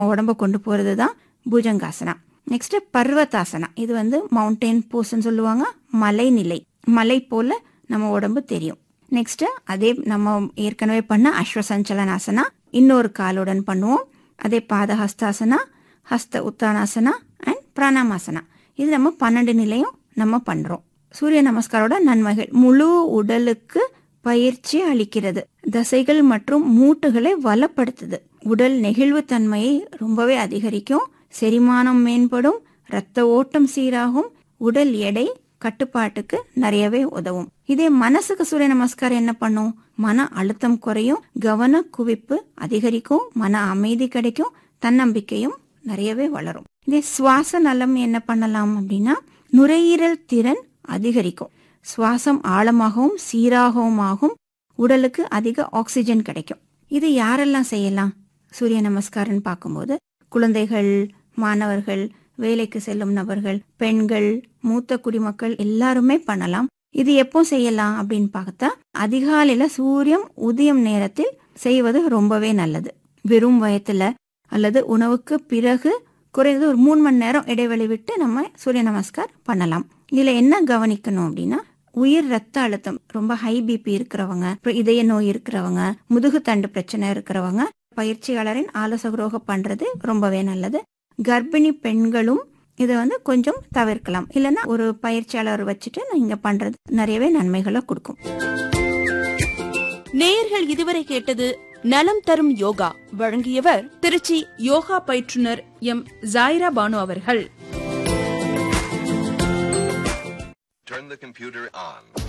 உடம்ப கொண்டு போறது தான் பூஜங்காசனா நெக்ஸ்ட் பர்வதாசனா இது வந்து மவுண்டெயின் போஸ்ன்னு சொல்லுவாங்க மலைநிலை மலை போல நம்ம உடம்பு தெரியும் நெக்ஸ்ட் அதே நம்ம ஏற்கனவே பண்ண அஸ்வசஞ்சலனாசனா இன்னொரு காலுடன் பண்ணுவோம் அதே பாதஹஸ்தாசனா ஹஸ்த உத்தானாசனா அண்ட் பிராணாமாசனா இது நம்ம பன்னெண்டு நிலையும் நம்ம பண்றோம் சூரிய நமஸ்காரோட நன்மைகள் முழு உடலுக்கு பயிற்சி அளிக்கிறது தசைகள் மற்றும் மூட்டுகளை வளப்படுத்துது உடல் நெகிழ்வு தன்மையை ரொம்பவே அதிகரிக்கும் செரிமானம் மேம்படும் இரத்த ஓட்டம் சீராகும் உடல் எடை கட்டுப்பாட்டுக்கு நிறையவே உதவும் இதே மனசுக்கு சூரிய நமஸ்காரம் என்ன பண்ணும் மன அழுத்தம் குறையும் கவன குவிப்பு அதிகரிக்கும் மன அமைதி கிடைக்கும் தன்னம்பிக்கையும் நிறையவே வளரும் இதே சுவாச நலம் என்ன பண்ணலாம் அப்படின்னா நுரையீரல் திறன் அதிகரிக்கும் சுவாசம் ஆழமாகவும் சீராகவும் ஆகும் உடலுக்கு அதிக ஆக்சிஜன் கிடைக்கும் இது யாரெல்லாம் செய்யலாம் சூரிய நமஸ்காரம் பார்க்கும்போது குழந்தைகள் மாணவர்கள் வேலைக்கு செல்லும் நபர்கள் பெண்கள் மூத்த குடிமக்கள் எல்லாருமே பண்ணலாம் இது எப்போ செய்யலாம் அப்படின்னு பார்த்தா அதிகாலையில சூரியன் உதயம் நேரத்தில் செய்வது ரொம்பவே நல்லது வெறும் வயத்துல அல்லது உணவுக்கு பிறகு குறைந்தது ஒரு மூணு மணி நேரம் இடைவெளி விட்டு நம்ம சூரிய நமஸ்கார் பண்ணலாம் இதுல என்ன கவனிக்கணும் அப்படின்னா உயிர் ரத்த அழுத்தம் ரொம்ப ஹை பிபி இருக்கிறவங்க அப்புறம் இதய நோய் இருக்கிறவங்க முதுகு தண்டு பிரச்சனை இருக்கிறவங்க பயிற்சியாளரின் ஆலோசகரோக பண்றது ரொம்பவே நல்லது கர்ப்பிணி பெண்களும் இதை வந்து கொஞ்சம் தவிர்க்கலாம் இல்லைன்னா ஒரு பயிற்சியாளர் வச்சுட்டு நீங்க பண்றது நிறையவே நன்மைகளை கொடுக்கும் நேயர்கள் இதுவரை கேட்டது நலம் தரும் யோகா வழங்கியவர் திருச்சி யோகா பயிற்றுனர் எம் ஜாயிரா பானு அவர்கள் Turn the computer on.